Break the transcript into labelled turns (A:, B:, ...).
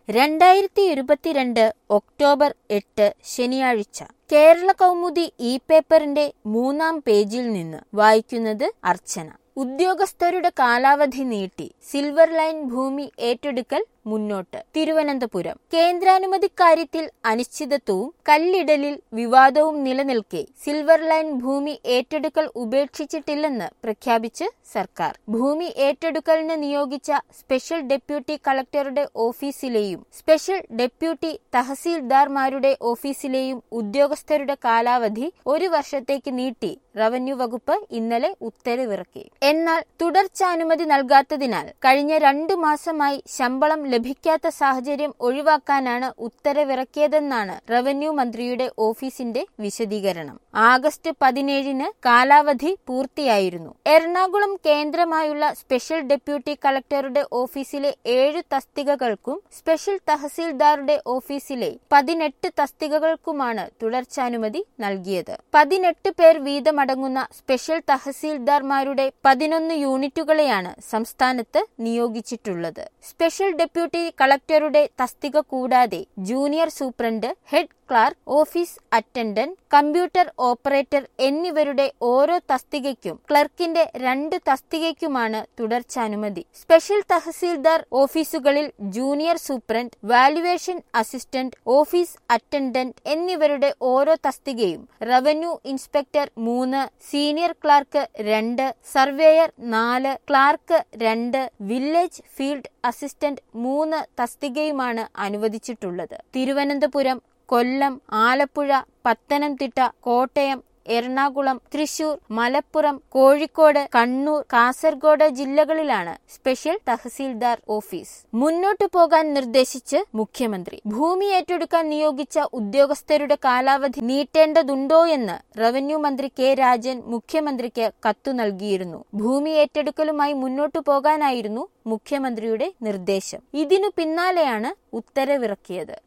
A: രണ്ടായിരത്തി ഇരുപത്തിരണ്ട് ഒക്ടോബർ എട്ട് ശനിയാഴ്ച കേരള കൗമുദി ഇ പേപ്പറിന്റെ മൂന്നാം പേജിൽ നിന്ന് വായിക്കുന്നത് അർച്ചന ഉദ്യോഗസ്ഥരുടെ കാലാവധി നീട്ടി സിൽവർ ലൈൻ ഭൂമി ഏറ്റെടുക്കൽ മുന്നോട്ട് തിരുവനന്തപുരം കേന്ദ്രാനുമതി കാര്യത്തിൽ അനിശ്ചിതത്വവും കല്ലിടലിൽ വിവാദവും നിലനിൽക്കെ സിൽവർ ലൈൻ ഭൂമി ഏറ്റെടുക്കൽ ഉപേക്ഷിച്ചിട്ടില്ലെന്ന് പ്രഖ്യാപിച്ച് സർക്കാർ ഭൂമി ഏറ്റെടുക്കലിന് നിയോഗിച്ച സ്പെഷ്യൽ ഡെപ്യൂട്ടി കളക്ടറുടെ ഓഫീസിലെയും സ്പെഷ്യൽ ഡെപ്യൂട്ടി തഹസീൽദാർമാരുടെ ഓഫീസിലെയും ഉദ്യോഗസ്ഥരുടെ കാലാവധി ഒരു വർഷത്തേക്ക് നീട്ടി റവന്യൂ വകുപ്പ് ഇന്നലെ ഉത്തരവിറക്കി എന്നാൽ തുടർച്ചാനുമതി നൽകാത്തതിനാൽ കഴിഞ്ഞ രണ്ടു മാസമായി ശമ്പളം ലഭിക്കാത്ത സാഹചര്യം ഒഴിവാക്കാനാണ് ഉത്തരവിറക്കിയതെന്നാണ് റവന്യൂ മന്ത്രിയുടെ ഓഫീസിന്റെ വിശദീകരണം ആഗസ്റ്റ് പതിനേഴിന് കാലാവധി പൂർത്തിയായിരുന്നു എറണാകുളം കേന്ദ്രമായുള്ള സ്പെഷ്യൽ ഡെപ്യൂട്ടി കളക്ടറുടെ ഓഫീസിലെ ഏഴ് തസ്തികകൾക്കും സ്പെഷ്യൽ തഹസീൽദാറുടെ ഓഫീസിലെ പതിനെട്ട് തസ്തികകൾക്കുമാണ് തുടർച്ചാനുമതി നൽകിയത് പതിനെട്ട് പേർ വീതമടങ്ങുന്ന സ്പെഷ്യൽ തഹസീൽദാർമാരുടെ പതിനൊന്ന് യൂണിറ്റുകളെയാണ് സംസ്ഥാനത്ത് നിയോഗിച്ചിട്ടുള്ളത് സ്പെഷ്യൽ ഡെപ്യൂട്ടി കളക്ടറുടെ തസ്തിക കൂടാതെ junior superintendent head clerk office attendant computer operator എന്നിവരുടെ ഓരോ തസ്തികയ്ക്കും ക്ലർക്കിന്റെ രണ്ട് തസ്തികയ്ക്കുമാണ് തുടർച്ചാനുമതി സ്പെഷ്യൽ തഹസീൽദാർ ഓഫീസുകളിൽ junior superintendent valuation assistant office attendant എന്നിവരുടെ ഓരോ തസ്തികയും റവന്യൂ ഇൻസ്പെക്ടർ മൂന്ന് സീനിയർ ക്ലാർക്ക് രണ്ട് സർവേയർ നാല് ക്ലാർക്ക് രണ്ട് വില്ലേജ് ഫീൽഡ് അസിസ്റ്റന്റ് മൂന്ന് തസ്തികയുമാണ് അനുവദിച്ചിട്ടുള്ളത് തിരുവനന്തപുരം കൊല്ലം ആലപ്പുഴ പത്തനംതിട്ട കോട്ടയം എറണാകുളം തൃശൂർ മലപ്പുറം കോഴിക്കോട് കണ്ണൂർ കാസർഗോഡ് ജില്ലകളിലാണ് സ്പെഷ്യൽ തഹസീൽദാർ ഓഫീസ് മുന്നോട്ടു പോകാൻ നിർദ്ദേശിച്ച് മുഖ്യമന്ത്രി ഭൂമി ഏറ്റെടുക്കാൻ നിയോഗിച്ച ഉദ്യോഗസ്ഥരുടെ കാലാവധി നീട്ടേണ്ടതുണ്ടോ എന്ന് റവന്യൂ മന്ത്രി കെ രാജൻ മുഖ്യമന്ത്രിക്ക് കത്തു നൽകിയിരുന്നു ഭൂമി ഏറ്റെടുക്കലുമായി മുന്നോട്ടു പോകാനായിരുന്നു മുഖ്യമന്ത്രിയുടെ നിർദ്ദേശം ഇതിനു പിന്നാലെയാണ് ഉത്തരവിറക്കിയത്